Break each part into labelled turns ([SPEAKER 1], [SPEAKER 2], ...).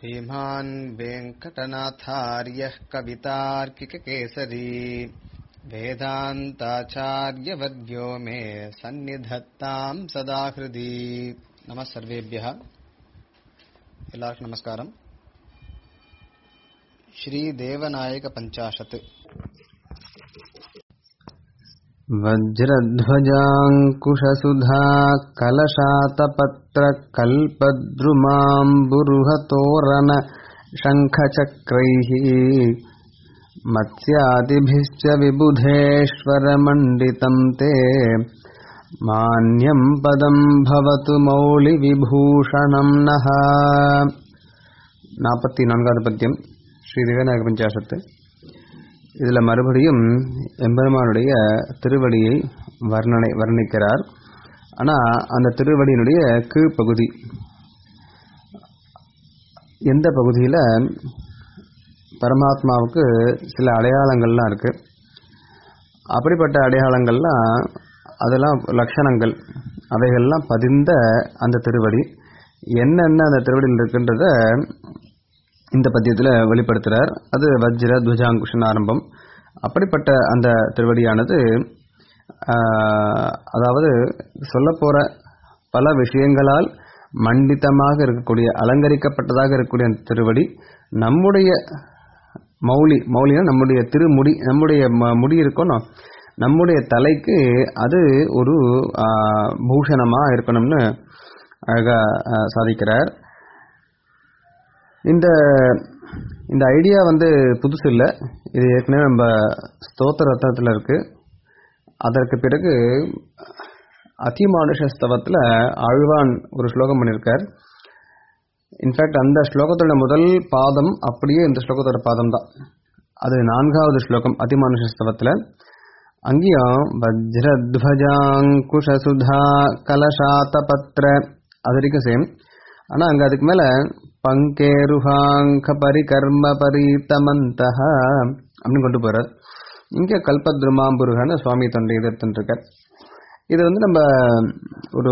[SPEAKER 1] श्रीमान् वेङ्कटनाथार्यः कवितार्किककेसरी वेदान्ताचार्यवर्यो मे सन्निधत्ताम् सदा हृदि नमः सर्वेभ्यः எல்லாருக்கும் நமஸ்காரம் ஸ்ரீ தேவநாயக பஞ்சாஷத் वज्रध्वजाङ्कुशसुधा कलशातपत्रकल्पद्रुमाम्बुरुहतोरण शङ्खचक्रैः मत्स्यादिभिश्च विबुधेश्वरमण्डितम् ते मान्यम् पदम् भवतु मौलिविभूषणम् नः நாற்பத்தி நான்காவது பத்தியம் ஸ்ரீ தேவநாயக பஞ்சாசத்து இதில் மறுபடியும் எம்பெருமானுடைய திருவடியை வர்ணனை வர்ணிக்கிறார் ஆனால் அந்த திருவடியினுடைய கீழ்ப்பகுதி எந்த பகுதியில் பரமாத்மாவுக்கு சில அடையாளங்கள்லாம் இருக்கு அப்படிப்பட்ட அடையாளங்கள்லாம் அதெல்லாம் லட்சணங்கள் அவைகள்லாம் பதிந்த அந்த திருவடி என்னென்ன அந்த திருவடியில் இருக்குன்றத இந்த பத்தியத்தில் வெளிப்படுத்துகிறார் அது வஜ்ர துவஜாங்குஷன் ஆரம்பம் அப்படிப்பட்ட அந்த திருவடியானது அதாவது சொல்ல போகிற பல விஷயங்களால் மண்டித்தமாக இருக்கக்கூடிய அலங்கரிக்கப்பட்டதாக இருக்கக்கூடிய அந்த திருவடி நம்முடைய மௌலி மௌலினா நம்முடைய திருமுடி நம்முடைய முடி இருக்கணும் நம்முடைய தலைக்கு அது ஒரு பூஷணமாக இருக்கணும்னு அழகாக சாதிக்கிறார் இந்த இந்த ஐடியா வந்து புதுசு இல்லை இது ஏற்கனவே நம்ம ஸ்தோத்திர ரத்னத்தில் இருக்கு அதற்கு பிறகு அதிமானுஷ ஸ்தவத்தில் ஆழ்வான் ஒரு ஸ்லோகம் பண்ணியிருக்கார் இன்ஃபேக்ட் அந்த ஸ்லோகத்தோட முதல் பாதம் அப்படியே இந்த ஸ்லோகத்தோட பாதம் தான் அது நான்காவது ஸ்லோகம் அதிமானுஷ ஸ்தவத்தில் அங்கேயும் வஜ்ரத்வஜாங்குஷசுதா கலசாத்தபத்ர அது வரைக்கும் சேம் ஆனால் அங்கே அதுக்கு மேலே பங்கேருஹாங்க பரிகர்ம பரீத்தமந்த அப்படின்னு கொண்டு போகிறார் இங்கே கல்பத்ருமாம்புருகன்னு சுவாமி தொண்டை எதிர்த்துருக்கார் இது வந்து நம்ம ஒரு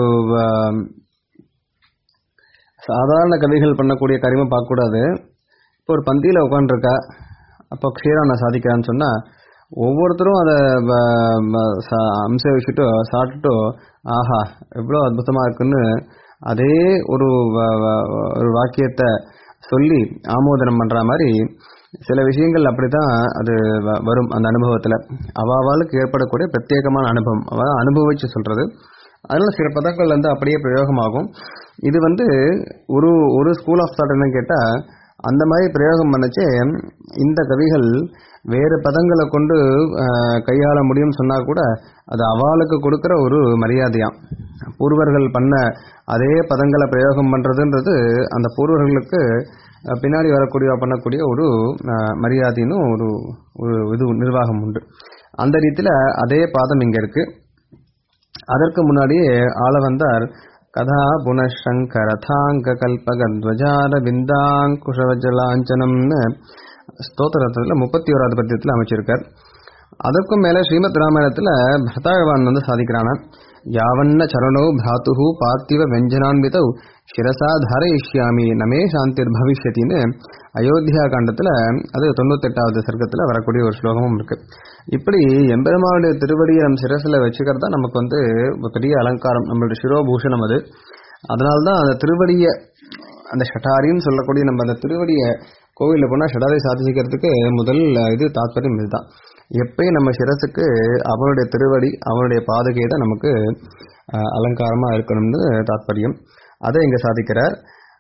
[SPEAKER 1] சாதாரண கவிகள் பண்ணக்கூடிய காரியமாக பார்க்கக்கூடாது இப்போ ஒரு பந்தியில் உட்காந்துருக்கா அப்போ க்ஷீரான சாதிக்கிறான்னு சொன்னால் ஒவ்வொருத்தரும் அதை அம்ச வச்சுட்டு சாப்பிட்டுட்டு ஆஹா எவ்வளோ அற்புதமாக இருக்குன்னு அதே ஒரு ஒரு வாக்கியத்தை சொல்லி ஆமோதனம் பண்ணுற மாதிரி சில விஷயங்கள் அப்படி தான் அது வரும் அந்த அனுபவத்தில் அவாவாளுக்கு ஏற்படக்கூடிய பிரத்யேகமான அனுபவம் அவள் அனுபவிச்சு சொல்கிறது அதனால் சில பதங்கள் வந்து அப்படியே பிரயோகமாகும் இது வந்து ஒரு ஒரு ஸ்கூல் ஆஃப் தாட் என்னன்னு கேட்டால் அந்த மாதிரி பிரயோகம் பண்ணச்சே இந்த கவிகள் வேறு பதங்களை கொண்டு கையாள முடியும்னு சொன்னால் கூட அது அவளுக்கு கொடுக்குற ஒரு மரியாதையாம் பூர்வர்கள் பண்ண அதே பதங்களை பிரயோகம் பண்ணுறதுன்றது அந்த பூர்வர்களுக்கு பின்னாடி வரக்கூடிய பண்ணக்கூடிய ஒரு மரியாதைன்னு ஒரு ஒரு இது நிர்வாகம் உண்டு அந்த ரீதியில் அதே பாதம் இங்கே இருக்கு அதற்கு முன்னாடியே ஆள வந்தார் கதா புனசங்கரதாங்க கல்பகத்வஜார விந்தாங்குஷவஜலாஞ்சனம்னு ஸ்தோத்திரத்தில் முப்பத்தி ஓராவது பத்தியத்தில் அமைச்சிருக்கார் அதற்கும் மேலே ஸ்ரீமத் ராமாயணத்தில் பரதாழ்வான் வந்து சாதிக்கிறான யாவன்ன சரணோ பிராத்து பார்த்திவ வெஞ்சனான்விதௌ சிரசா தாரயிஷ்யாமி நமே சாந்திர் பவிஷ்யத்தின்னு அயோத்தியா காண்டத்தில் அது தொண்ணூத்தெட்டாவது சர்க்கத்தில் வரக்கூடிய ஒரு ஸ்லோகமும் இருக்கு இப்படி எம்பெருமானுடைய திருவடியை நம் சிரசில் வச்சுக்கிறது தான் நமக்கு வந்து பெரிய அலங்காரம் நம்மளுடைய சிரோபூஷணம் அது அதனால்தான் அந்த திருவடியை அந்த ஷட்டாரின்னு சொல்லக்கூடிய நம்ம அந்த திருவடியை கோவிலில் போனால் ஷடாரை சாதிக்கிறதுக்கு முதல் இது தாத்பரியம் இதுதான் எப்பயும் நம்ம சிரசுக்கு அவனுடைய திருவடி அவனுடைய பாதுகை தான் நமக்கு அலங்காரமாக இருக்கணும்னு தாத்பரியம் அதை இங்கே சாதிக்கிறார்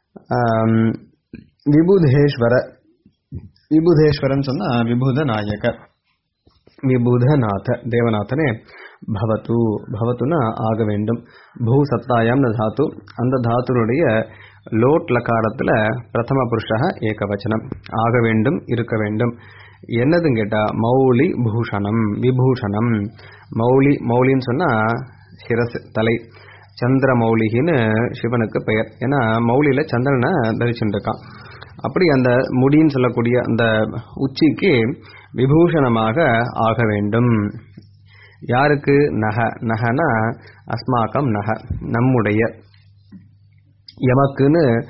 [SPEAKER 1] விபுதேஸ்வர விபுதேஸ்வரன் சொன்னால் விபுத நாயகர் விபுதநாத தேவநாதனே பவத்து பவத்துனா ஆக வேண்டும் பூ சத்தாயாம் தாத்து அந்த தாத்துனுடைய லோட் லக்காரத்தில் பிரதம புருஷா ஏகவச்சனம் ஆக வேண்டும் இருக்க வேண்டும் என்னதுன்னு கேட்டால் மௌலி பூஷணம் விபூஷணம் மௌலி மௌலின்னு சொன்னால் சிரசு தலை சந்திர மௌலிகின்னு சிவனுக்கு பெயர் ஏன்னா மௌலியில் சந்திரனை தரிச்சுட்டு இருக்கான் அப்படி அந்த முடின்னு சொல்லக்கூடிய அந்த உச்சிக்கு விபூஷணமாக ஆக வேண்டும் யாருக்கு நக நகனா அஸ்மாக்கம் நக நம்முடைய எமக்குன்னு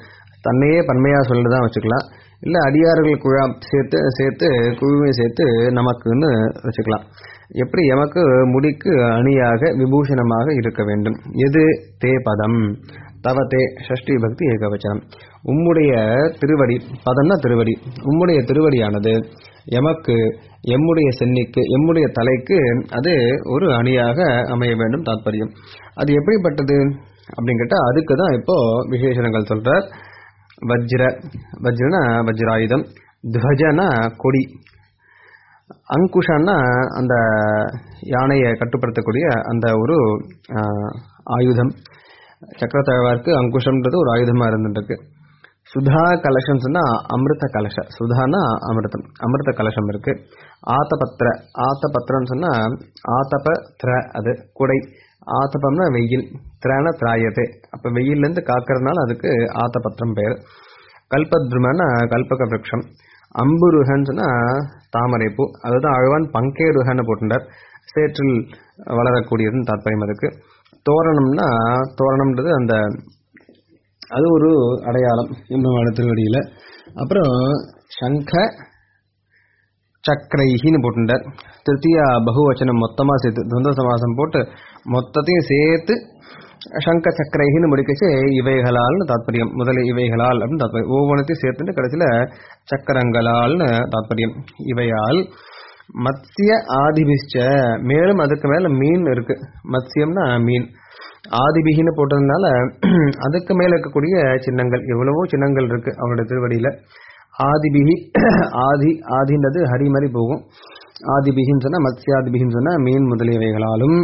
[SPEAKER 1] தன்னையே பன்மையாக சொல்லிதான் வச்சுக்கலாம் இல்லை அடியார்கள் குழா சேர்த்து சேர்த்து குழுவை சேர்த்து நமக்குன்னு வச்சுக்கலாம் எப்படி எமக்கு முடிக்கு அணியாக விபூஷணமாக இருக்க வேண்டும் எது தே பதம் தவ தே ஷஷ்டி பக்தி ஏகவச்சனம் உம்முடைய திருவடி பதம்னா திருவடி உம்முடைய திருவடியானது எமக்கு எம்முடைய சென்னிக்கு எம்முடைய தலைக்கு அது ஒரு அணியாக அமைய வேண்டும் தாத்பரியம் அது எப்படிப்பட்டது அப்படின்னு கேட்டால் அதுக்கு தான் இப்போ விசேஷணங்கள் சொல்றார் வஜ்ர வஜ்ரனா வஜ்ராயுதம் துவஜனா கொடி அங்குஷன்னா அந்த யானையை கட்டுப்படுத்தக்கூடிய அந்த ஒரு ஆஹ், ஆயுதம் சக்கரத்தழவாருக்கு அங்குஷம்ன்றது ஒரு ஆயுதமா இருந்துருக்கு சுதா கலசம் சொன்னா அமிர்த கலச சுதானா அமிர்தம் அமிர்த கலசம் இருக்கு ஆத்தபத்திர ஆத்தபத்திரம்னு சொன்னா ஆத்தப திர அது குடை ஆத்தபம்னா வெயில் திரான திராயதே அப்ப வெயில்ல இருந்து காக்கறதுனால அதுக்கு ஆத்தபத்திரம் பெயர் கல்பத்ருமன்னா கல்பக விரக்ஷம் அம்புருகன்னு சொன்னா தாமரைப்பூ அதுதான் அழுவான் பங்கேருகன்னு போட்டுட்டார் சேற்றில் வளரக்கூடியதுன்னு தாற்பயம் இருக்கு தோரணம்னா தோரணம்ன்றது அந்த அது ஒரு அடையாளம் இம்பமான திருவடியில் அப்புறம் சங்க சக்கரைஹின்னு போட்டுட்டார் திருத்தியா பகுவச்சனம் மொத்தமாக சேர்த்து துவந்த சமாசம் போட்டு மொத்தத்தையும் சேர்த்து சங்க சக்கரைஹின்னு முடிக்கச்சு இவைகளால்னு தாத்பரியம் முதல்ல இவைகளால் அப்படின்னு தாத்பரியம் ஒவ்வொன்றத்தையும் சேர்த்துட்டு கடைசியில் சக்கரங்களால்னு தாத்பரியம் இவையால் மத்ய ஆதிபிஷ்ட மேலும் அதுக்கு மேல மீன் இருக்கு மத்சியம்னா மீன் ஆதிபிகின்னு போட்டதுனால அதுக்கு மேல இருக்கக்கூடிய சின்னங்கள் எவ்வளவோ சின்னங்கள் இருக்கு அவருடைய திருவடியில ஆதிபிகி ஆதி ஆதின்றது ஹரி மாதிரி போகும் ஆதிபிகின்னு சொன்னா மத்ஸ்யாதிபிகின்னு சொன்னா மீன் முதலியவைகளாலும்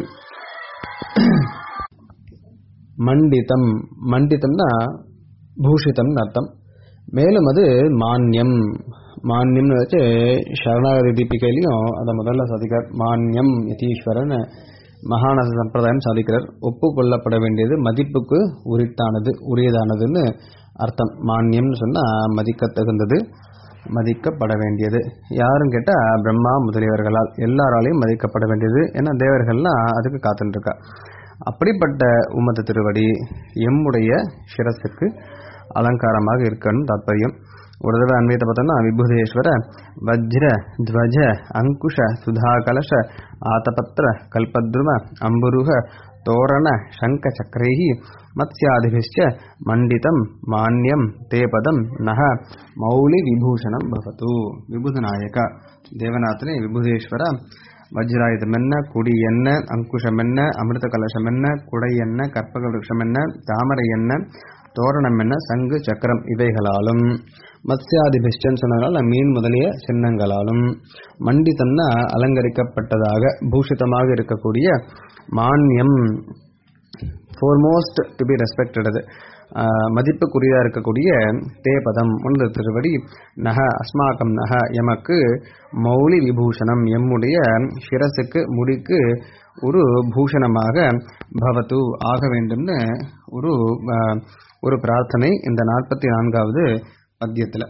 [SPEAKER 1] மண்டிதம் மண்டிதம்னா பூஷிதம்னு அர்த்தம் மேலும் அது மான்யம் மான்யம்னு வச்சு சரணாகதி தீபிகையிலையும் அதை முதல்ல சாதிக்கிறார் மான்யம் யதீஸ்வரன் மகாநச சம்பிரதாயம் சாதிக்கிறார் ஒப்புக்கொள்ளப்பட வேண்டியது மதிப்புக்கு உரித்தானது உரியதானதுன்னு அர்த்தம் மான்யம்னு சொன்னா மதிக்க தகுந்தது மதிக்கப்பட வேண்டியது யாருன்னு கேட்டா பிரம்மா முதலியவர்களால் எல்லாராலையும் மதிக்கப்பட வேண்டியது ஏன்னா தேவர்கள்லாம் அதுக்கு காத்துட்டு இருக்கா அப்படிப்பட்ட உமது திருவடி எம்முடைய சிரசுக்கு அலங்காரமாக இருக்கணும் தாத்பரியம் ஒரு தடவை அன்வயத்தை பார்த்தோம்னா விபுதேஸ்வர வஜ்ர துவஜ அங்குஷ சுதா கலச ஆத்தபத்திர கல்பத்ரும அம்புருக தோரண சங்க சக்கரைஹி மத்ஸ்யாதிபிஷ்ட மண்டிதம் மான்யம் தேபதம் நக மௌலி விபூஷணம் பவது விபுதநாயக தேவநாதனே விபுதேஸ்வர வஜ்ராயுதம் என்ன குடி என்ன அங்குஷம் என்ன அமிர்த கலசம் என்ன குடை என்ன கற்பக விருட்சம் என்ன தாமரை என்ன தோரணம் என்ன சங்கு சக்கரம் இவைகளாலும் மத்ஸ்யாதிபிஷ்டன் சொன்னதால் மீன் முதலிய சின்னங்களாலும் மண்டிதம்னா அலங்கரிக்கப்பட்டதாக பூஷிதமாக இருக்கக்கூடிய மான்யம் ஃபோர்மோஸ்ட் டு பி ரெஸ்பெக்டட் அது மதிப்புக்குரியதாக இருக்கக்கூடிய தேபதம் ஒன்று திருவடி நக அஸ்மாக்கம் நக எமக்கு மௌலி விபூஷணம் எம்முடைய சிரசுக்கு முடிக்கு ஒரு பூஷணமாக பவத்து ஆக வேண்டும்னு ஒரு ஆஹ், ஒரு பிரார்த்தனை இந்த நாற்பத்தி நான்காவது பத்தியத்தில்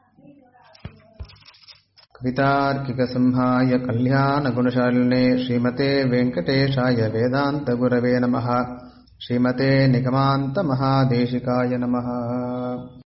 [SPEAKER 2] कवितार्किकसंहाय कल्याणगुणशालिने श्रीमते वेङ्कटेशाय वेदान्तगुरवे नमः श्रीमते निगमान्तमहादेशिकाय नमः